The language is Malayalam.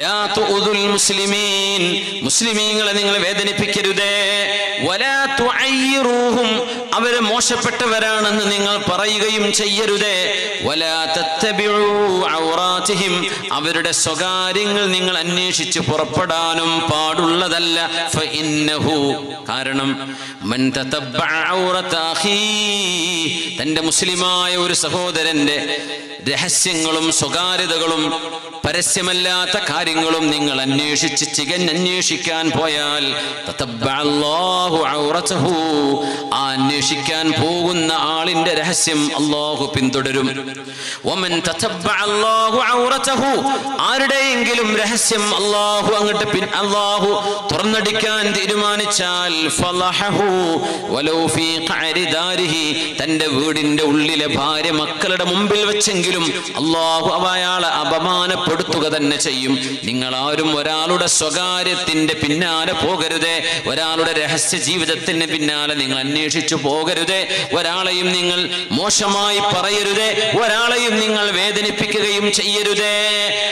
ലാ തുഉദുൽ മുസ്ലിമീൻ മുസ്ലിമീങ്ങളെ നിങ്ങൾ വേദനിപ്പിക്കരുതേ വലാ തുഅയ്യിറൂഹും അവരെ മോശപ്പെട്ടവരാണെന്ന് നിങ്ങൾ പറയുകയും ചെയ്യരുതേ വലാ തത്തബിഉ ഔറാത്തിഹിം അവരുടെ സ്വകാര്യങ്ങൾ നിങ്ങൾ അന്വേഷിച്ച് പുറപ്പെടാനും പാടുള്ളതല്ല ഫഇന്നഹു കാരണം മൻ തതബ്ബഅ ഔറത അഖീ തന്റെ മുസ്ലിമായ ഒരു സഹോദരന്റെ രഹസ്യങ്ങളും സ്വകാര്യതകളും പരസ്യമല്ലാത്ത കാര്യങ്ങളും നിങ്ങൾ അന്വേഷിച്ച് ചികഞ്ഞന്വേഷിക്കാൻ പോയാൽ തതബ്ബഅ അല്ലാഹു ഔറതഹു ആ അന്വേഷിക്കാൻ പോകുന്ന ആളിന്റെ രഹസ്യം അള്ളാഹു പിന്തുടരും വമൻ തതബ്ബഅ അല്ലാഹു ഔറതഹു ആരുടെയെങ്കിലും രഹസ്യം അള്ളാഹു അങ്ങോട്ട് പിൻ അള്ളാഹു തുറന്നടിക്കാൻ തീരുമാനിച്ചാൽ ഫളഹഹു വലൗ ഫീ ഖഅരി ദാരിഹി തന്റെ വീടിന്റെ ഉള്ളിലെ ഭാര്യ മക്കളുടെ മുമ്പിൽ വെച്ചെങ്കിലും അള്ളാഹു അവ അയാളെ അപമാനപ്പെടുത്തുക തന്നെ ചെയ്യും നിങ്ങൾ ആരും ഒരാളുടെ സ്വകാര്യത്തിന്റെ പിന്നാലെ പോകരുതേ ഒരാളുടെ രഹസ്യ ജീവിതത്തിന് പിന്നാലെ നിങ്ങൾ അന്വേഷിച്ചു പോകരുതേ ഒരാളെയും നിങ്ങൾ മോശമായി പറയരുതേ ഒരാളെയും നിങ്ങൾ വേദനിപ്പിക്കുകയും ചെയ്യരുതേ